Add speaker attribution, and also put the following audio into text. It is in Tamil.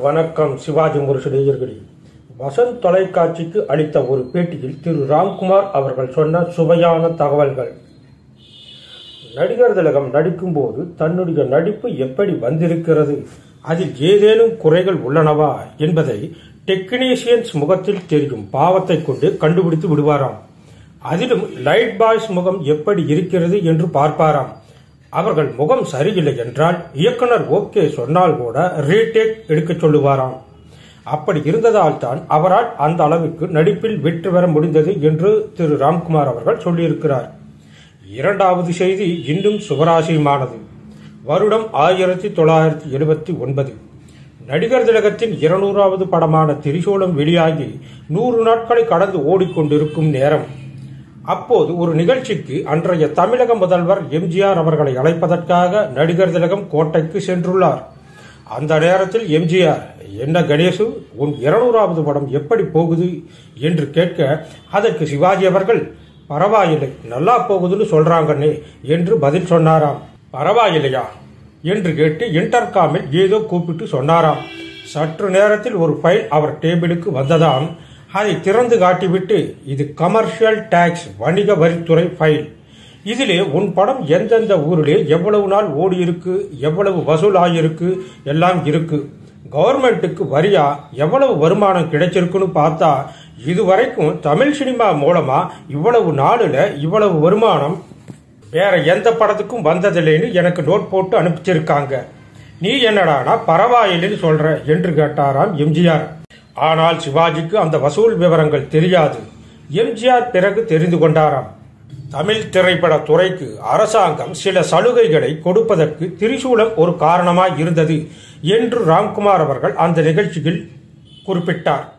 Speaker 1: வணக்கம் சிவாஜி முரசு நேயர்களே வசந்த் தொலைக்காட்சிக்கு அளித்த ஒரு பேட்டியில் திரு ராம்குமார் அவர்கள் சொன்ன சுவையான தகவல்கள் நடிகர் திலகம் நடிக்கும்போது தன்னுடைய நடிப்பு எப்படி வந்திருக்கிறது அதில் ஏதேனும் குறைகள் உள்ளனவா என்பதை டெக்னீஷியன்ஸ் முகத்தில் தெரியும் பாவத்தை கொண்டு கண்டுபிடித்து விடுவாராம் அதிலும் லைட் பாய்ஸ் முகம் எப்படி இருக்கிறது என்று பார்ப்பாராம் அவர்கள் முகம் சரியில்லை என்றால் இயக்குனர் ஓகே சொன்னால் கூட ரீடேக் எடுக்கச் சொல்லுவாராம் அப்படி இருந்ததால் தான் அவரால் அந்த அளவுக்கு நடிப்பில் வெற்றி பெற முடிந்தது என்று திரு ராம்குமார் அவர்கள் சொல்லியிருக்கிறார் இரண்டாவது செய்தி இன்னும் சுவராசியமானது வருடம் ஆயிரத்தி தொள்ளாயிரத்தி எழுபத்தி ஒன்பது நடிகர் திலகத்தின் இருநூறாவது படமான திரிசூலம் வெளியாகி நூறு நாட்களை கடந்து ஓடிக்கொண்டிருக்கும் நேரம் அப்போது ஒரு நிகழ்ச்சிக்கு அன்றைய தமிழக முதல்வர் எம்ஜிஆர் அவர்களை அழைப்பதற்காக நடிகர் திலகம் கோட்டைக்கு சென்றுள்ளார் அந்த நேரத்தில் எம்ஜிஆர் என்ன கணேசு உன் இருநூறாவது படம் எப்படி போகுது என்று கேட்க அதற்கு சிவாஜி அவர்கள் பரவாயில்லை நல்லா போகுதுன்னு சொல்றாங்கன்னே என்று பதில் சொன்னாராம் பரவாயில்லையா என்று கேட்டு இன்டர்காமில் ஏதோ கூப்பிட்டு சொன்னாராம் சற்று நேரத்தில் ஒரு ஃபைல் அவர் டேபிளுக்கு வந்ததாம் அதை திறந்து காட்டிவிட்டு இது கமர்ஷியல் டாக்ஸ் வணிக வரித்துறை ஃபைல் இதிலே உன் படம் எந்தெந்த ஊரிலே எவ்வளவு நாள் ஓடி இருக்கு எவ்வளவு வசூல் ஆகியிருக்கு எல்லாம் இருக்கு கவர்மெண்ட்டுக்கு வரியா எவ்வளவு வருமானம் கிடைச்சிருக்குன்னு பார்த்தா இதுவரைக்கும் தமிழ் சினிமா மூலமா இவ்வளவு நாளுல இவ்வளவு வருமானம் வேற எந்த படத்துக்கும் வந்ததில்லைன்னு எனக்கு நோட் போட்டு அனுப்பிச்சிருக்காங்க நீ என்னடானா பரவாயில்லைன்னு சொல்ற என்று கேட்டாராம் எம்ஜிஆர் ஆனால் சிவாஜிக்கு அந்த வசூல் விவரங்கள் தெரியாது எம்ஜிஆர் பிறகு தெரிந்து கொண்டாராம் தமிழ் திரைப்பட துறைக்கு அரசாங்கம் சில சலுகைகளை கொடுப்பதற்கு திரிசூலம் ஒரு காரணமாய் இருந்தது என்று ராம்குமார் அவர்கள் அந்த நிகழ்ச்சியில் குறிப்பிட்டார்